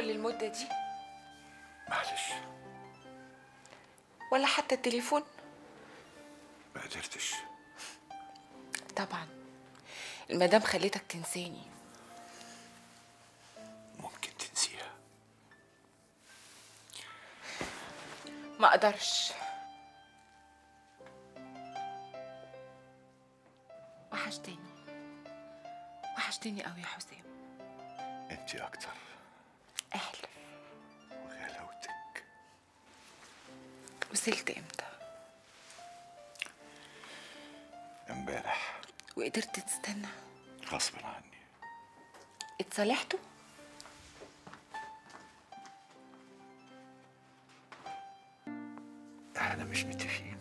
كل المدة دي معلش ولا حتى التليفون ما قدرتش طبعا المدام خليتك تنساني ممكن تنسيها ما اقدرش وحشتني وحشتني قوي يا حسام انت اكتر احلف وغلاوتك وصلت امتى امبارح وقدرت تستنى غصب عني اتصالحتوا احنا مش متفقين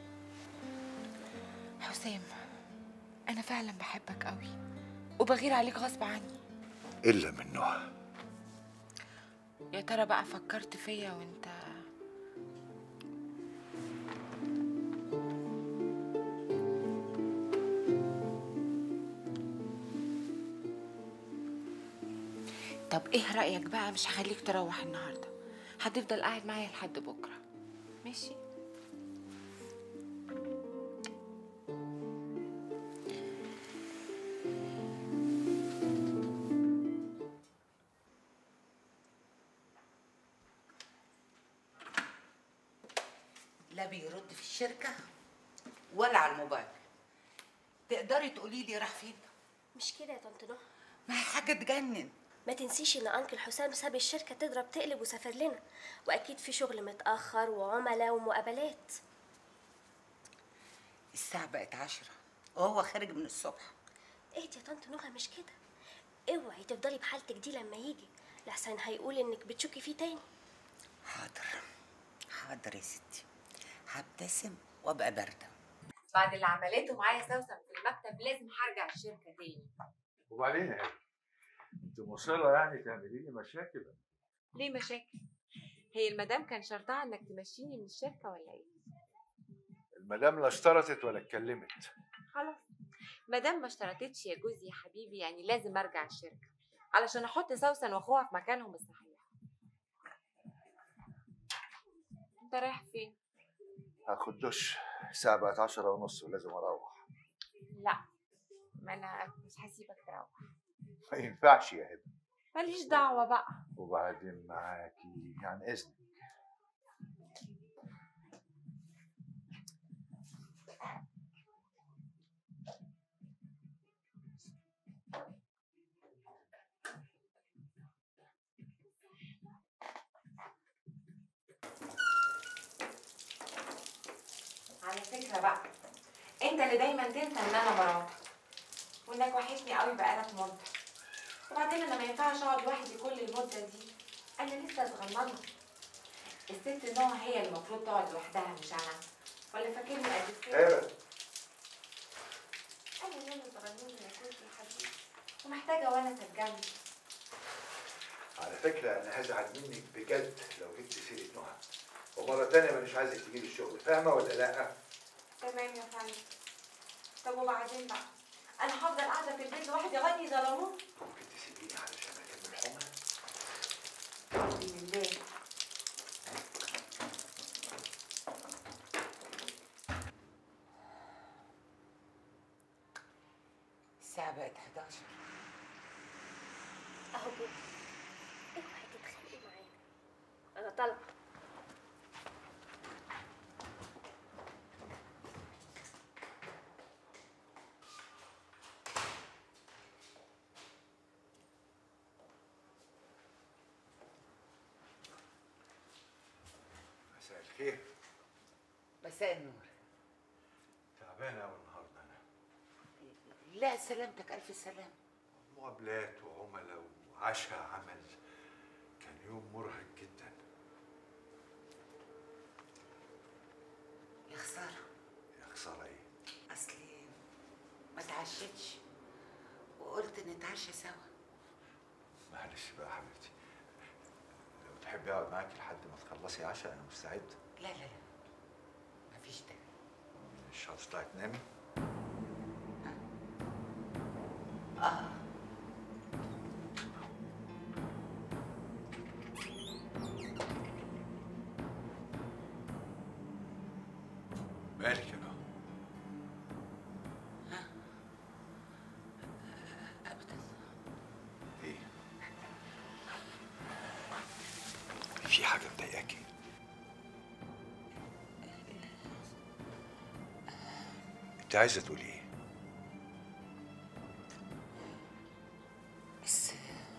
حسام انا فعلا بحبك قوي وبغير عليك غصب عني الا من نوع يا ترى بقى فكرت فيا وانت طب ايه رأيك بقى مش هخليك تروح النهارده هتفضل قاعد معايا لحد بكره ماشي لا بيرد في الشركة ولا على الموبايل تقدري تقولي لي راح فين؟ مش كده يا طنط نهى ما هي حاجة تجنن ما تنسيش ان انكل حسام ساب الشركه تضرب تقلب وسافر لنا واكيد في شغل متاخر وعملاء ومقابلات الساعة بقت عشرة وهو خارج من الصبح اهدي يا طنط نهى مش كده اوعي تفضلي بحالتك دي لما يجي لحسن هيقول انك بتشكي فيه تاني حاضر حاضر يا ستي هبتسم وابقى باردة بعد اللي عملته معايا سوسن في المكتب لازم هرجع الشركه تاني وبعدين يا هبه انت مصره يعني تعملي لي مشاكل ليه مشاكل هي المدام كان شرطها انك تمشيني من الشركه ولا ايه المدام لا اشترطت ولا اتكلمت خلاص مادام ما اشترطتش يا جوزي يا حبيبي يعني لازم ارجع الشركه علشان احط سوسن واخوها في مكانهم الصحيح انت رايح فين هاخد دش الساعة بقت عشرة ونص ولازم أروح لا ما انا مش هسيبك تروح ما ينفعش يا هبة ماليش دعوه بقى وبعدين معاكي يعني إذنك على فكره بقى انت اللي دايما تنسى ان انا مراتك وانك وحشني قوي بقالك مده وبعدين انا ما ينفعش اقعد لوحدي كل المده دي انا لسه صغننه الست نوع هي اللي المفروض تقعد لوحدها مش انا ولا فاكرني قد كده هبة انا اللي صغنونه يا كوتي يا حبيبي ومحتاجه ونس جنبي على فكرة أنا هزعل منك بجد لو جبت سيرة نهى ومرة تانية مانيش عايزك تجيلي الشغل فاهمة ولا لأ؟ تمام يا فندم طب وبعدين بقى انا هفضل قاعده في البيت لوحدي اغني ظلموه ممكن تسيبيني علشان أكمل حمى؟ بالله الساعة بقت 11 اهو كده اوعي تتخانقي معانا انا طالعه مساء الخير مساء النور تعبان أوي النهاردة أنا لا سلامتك ألف سلام مقابلات وعملاء وعشاء عمل كان يوم مرهق جدا يا خسارة يا خسارة إيه؟ أصلي ما تعشتش وقلت نتعشى سوا معلش بقى يا حبيبتي لو تحبي اقعد معاكي لحد ما تخلصي عشاء انا مستعد لا لا لا مفيش داعي مش هتطلعي تنامي اه حاجة مضايقاكي انت عايزة تقولي ايه؟ بس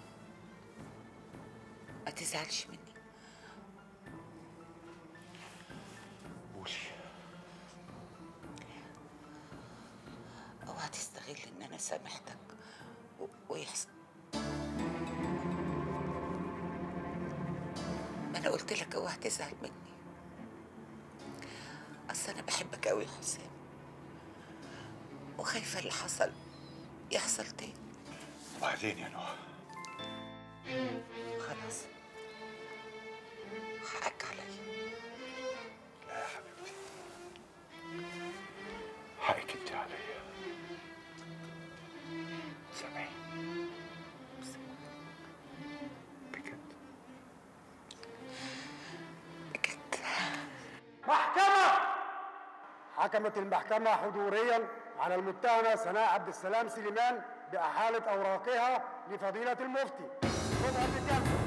ما تزعلش مني قولي اوعى تستغل ان انا سامحتك و- ويحصل ما انا قلت لك اوعى تزعل مني اصل انا بحبك قوي يا حسام وخايفه اللي حصل يحصل تاني وبعدين يا نهى خلاص حقك عليا لا يا حبيبتي حقك انت عليا سامحيني بجد بجد محكمة حكمت المحكمة حضوريا على المتهمة سناء عبد السلام سليمان بإحالة أوراقها لفضيلة المفتي خذها بالجلسة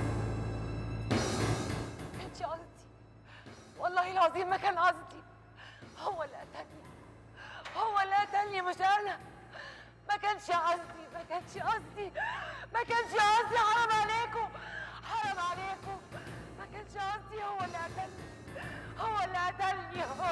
كانش قصدي والله العظيم ما كان قصدي هو اللي قتلني هو اللي قتلني مش انا ما كانش قصدي ما كانش قصدي ما كانش قصدي حرام عليكم حرام عليكم ما كانش قصدي هو اللي قتلني هو اللي قتلني هو